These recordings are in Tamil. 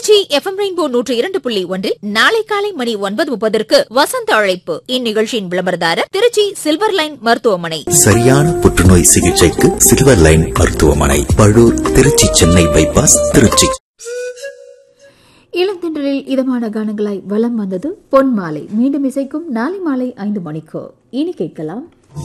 திருச்சி எஃப்எம் ரெயின்போ நூற்று இரண்டு புள்ளி ஒன்றில் நாளை காலை மணி ஒன்பது முப்பதற்கு வசந்த அழைப்பு இந்நிகழ்ச்சியின் விளம்பரதாரர் திருச்சி சில்வர் லைன் மருத்துவமனை சரியான புற்றுநோய் சிகிச்சைக்கு சில்வர் லைன் மருத்துவமனை பழூர் திருச்சி சென்னை பைபாஸ் திருச்சி இளந்தென்றலில் இதமான கானங்களாய் வலம் வந்தது பொன் மாலை மீண்டும் இசைக்கும் நாளை மாலை ஐந்து மணிக்கு இனி கேட்கலாம்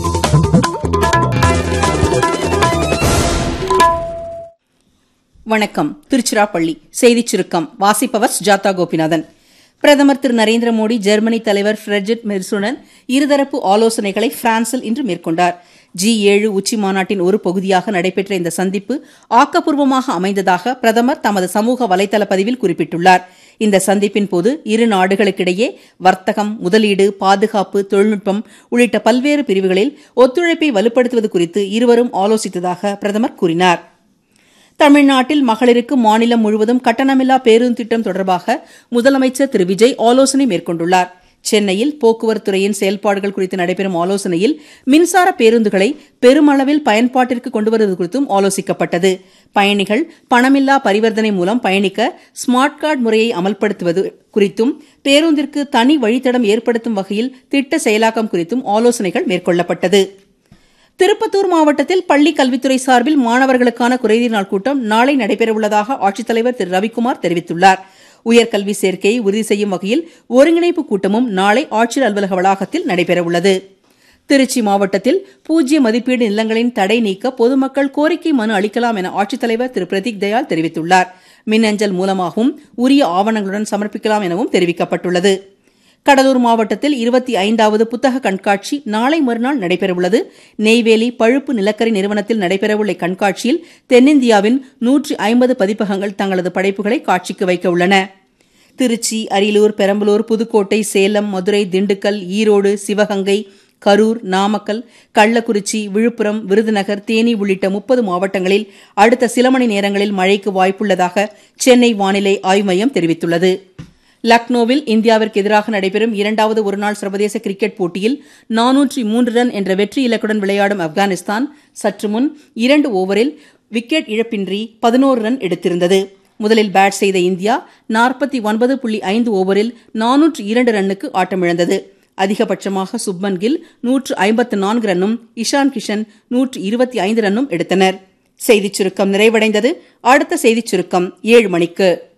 வணக்கம் திருச்சிராப்பள்ளி செய்திச் சுருக்கம் வாசிப்பவர் சுஜாதா கோபிநாதன் பிரதமர் திரு நரேந்திர மோடி ஜெர்மனி தலைவர் ஃபிரெட்ஜெட் மெர்சுடன் இருதரப்பு ஆலோசனைகளை பிரான்சில் இன்று மேற்கொண்டார் ஜி ஏழு உச்சி மாநாட்டின் ஒரு பகுதியாக நடைபெற்ற இந்த சந்திப்பு ஆக்கப்பூர்வமாக அமைந்ததாக பிரதமர் தமது சமூக வலைதள பதிவில் குறிப்பிட்டுள்ளார் இந்த சந்திப்பின் போது இரு நாடுகளுக்கிடையே வர்த்தகம் முதலீடு பாதுகாப்பு தொழில்நுட்பம் உள்ளிட்ட பல்வேறு பிரிவுகளில் ஒத்துழைப்பை வலுப்படுத்துவது குறித்து இருவரும் ஆலோசித்ததாக பிரதமர் கூறினார் தமிழ்நாட்டில் மகளிருக்கு மாநிலம் முழுவதும் கட்டணமில்லா பேருந்து திட்டம் தொடர்பாக முதலமைச்சர் திரு விஜய் ஆலோசனை மேற்கொண்டுள்ளார் சென்னையில் போக்குவரத்துறையின் செயல்பாடுகள் குறித்து நடைபெறும் ஆலோசனையில் மின்சார பேருந்துகளை பெருமளவில் பயன்பாட்டிற்கு கொண்டுவருவது குறித்தும் ஆலோசிக்கப்பட்டது பயணிகள் பணமில்லா பரிவர்த்தனை மூலம் பயணிக்க ஸ்மார்ட் கார்டு முறையை அமல்படுத்துவது குறித்தும் பேருந்திற்கு தனி வழித்தடம் ஏற்படுத்தும் வகையில் திட்ட செயலாக்கம் குறித்தும் ஆலோசனைகள் மேற்கொள்ளப்பட்டது திருப்பத்தூர் மாவட்டத்தில் பள்ளி கல்வித்துறை சார்பில் மாணவர்களுக்கான குறைதீர் நாள் கூட்டம் நாளை நடைபெறவுள்ளதாக ஆட்சித்தலைவர் திரு ரவிக்குமார் தெரிவித்துள்ளார் உயர்கல்வி சேர்க்கையை உறுதி செய்யும் வகையில் ஒருங்கிணைப்பு கூட்டமும் நாளை ஆட்சியர் அலுவலக வளாகத்தில் நடைபெறவுள்ளது திருச்சி மாவட்டத்தில் பூஜ்ய மதிப்பீடு நிலங்களின் தடை நீக்க பொதுமக்கள் கோரிக்கை மனு அளிக்கலாம் என ஆட்சித்தலைவர் திரு பிரதீக் தயாள் தெரிவித்துள்ளார் மின்னஞ்சல் மூலமாகவும் உரிய ஆவணங்களுடன் சமர்ப்பிக்கலாம் எனவும் தெரிவிக்கப்பட்டுள்ளது கடலூர் மாவட்டத்தில் இருபத்தி ஐந்தாவது புத்தக கண்காட்சி நாளை மறுநாள் நடைபெறவுள்ளது நெய்வேலி பழுப்பு நிலக்கரி நிறுவனத்தில் நடைபெறவுள்ள கண்காட்சியில் தென்னிந்தியாவின் நூற்றி ஐம்பது பதிப்பகங்கள் தங்களது படைப்புகளை காட்சிக்கு வைக்க உள்ளன திருச்சி அரியலூர் பெரம்பலூர் புதுக்கோட்டை சேலம் மதுரை திண்டுக்கல் ஈரோடு சிவகங்கை கரூர் நாமக்கல் கள்ளக்குறிச்சி விழுப்புரம் விருதுநகர் தேனி உள்ளிட்ட முப்பது மாவட்டங்களில் அடுத்த சில மணி நேரங்களில் மழைக்கு வாய்ப்புள்ளதாக சென்னை வானிலை ஆய்வு மையம் தெரிவித்துள்ளது லக்னோவில் இந்தியாவிற்கு எதிராக நடைபெறும் இரண்டாவது ஒருநாள் சர்வதேச கிரிக்கெட் போட்டியில் நானூற்றி மூன்று ரன் என்ற வெற்றி இலக்குடன் விளையாடும் ஆப்கானிஸ்தான் சற்று முன் இரண்டு ஓவரில் விக்கெட் இழப்பின்றி பதினோரு ரன் எடுத்திருந்தது முதலில் பேட் செய்த இந்தியா நாற்பத்தி ஒன்பது புள்ளி ஐந்து ஓவரில் நானூற்று இரண்டு ரன்னுக்கு ஆட்டமிழந்தது அதிகபட்சமாக சுப்மன் கில் நூற்று ஐம்பத்து நான்கு ரன்னும் இஷான் கிஷன் நூற்று இருபத்தி ஐந்து ரன்னும் எடுத்தனர் செய்திச் சுருக்கம் நிறைவடைந்தது அடுத்த செய்திச் சுருக்கம் ஏழு மணிக்கு